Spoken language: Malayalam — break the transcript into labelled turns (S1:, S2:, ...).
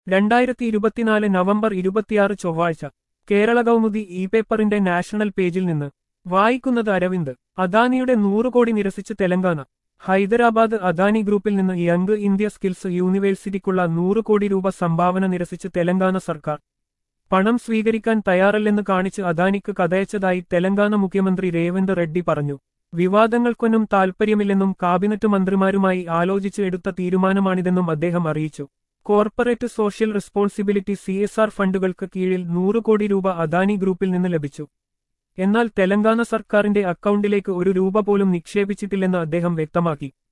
S1: രണ്ടായിരത്തി ഇരുപത്തിനാല് നവംബർ ഇരുപത്തിയാറ് ചൊവ്വാഴ്ച കേരള കൗമുദി ഇ പേപ്പറിന്റെ നാഷണൽ പേജിൽ നിന്ന് വായിക്കുന്നത് അരവിന്ദ് അദാനിയുടെ നൂറ് കോടി നിരസിച്ച് തെലങ്കാന ഹൈദരാബാദ് അദാനി ഗ്രൂപ്പിൽ നിന്ന് യങ് ഇന്ത്യ സ്കിൽസ് യൂണിവേഴ്സിറ്റിക്കുള്ള നൂറ് കോടി രൂപ സംഭാവന നിരസിച്ച് തെലങ്കാന സർക്കാർ പണം സ്വീകരിക്കാൻ തയ്യാറല്ലെന്ന് കാണിച്ച് അദാനിക്ക് കഥയച്ചതായി തെലങ്കാന മുഖ്യമന്ത്രി രേവന്ത് റെഡ്ഡി പറഞ്ഞു വിവാദങ്ങൾക്കൊന്നും താൽപ്പര്യമില്ലെന്നും കാബിനറ്റ് മന്ത്രിമാരുമായി ആലോചിച്ച് എടുത്ത തീരുമാനമാണിതെന്നും അദ്ദേഹം അറിയിച്ചു കോർപ്പറേറ്റ് സോഷ്യൽ റെസ്പോൺസിബിലിറ്റി സി ഫണ്ടുകൾക്ക് കീഴിൽ നൂറ് കോടി രൂപ അദാനി ഗ്രൂപ്പിൽ നിന്ന് ലഭിച്ചു എന്നാൽ തെലങ്കാന സർക്കാരിന്റെ അക്കൗണ്ടിലേക്ക് ഒരു രൂപ പോലും നിക്ഷേപിച്ചിട്ടില്ലെന്ന് അദ്ദേഹം വ്യക്തമാക്കി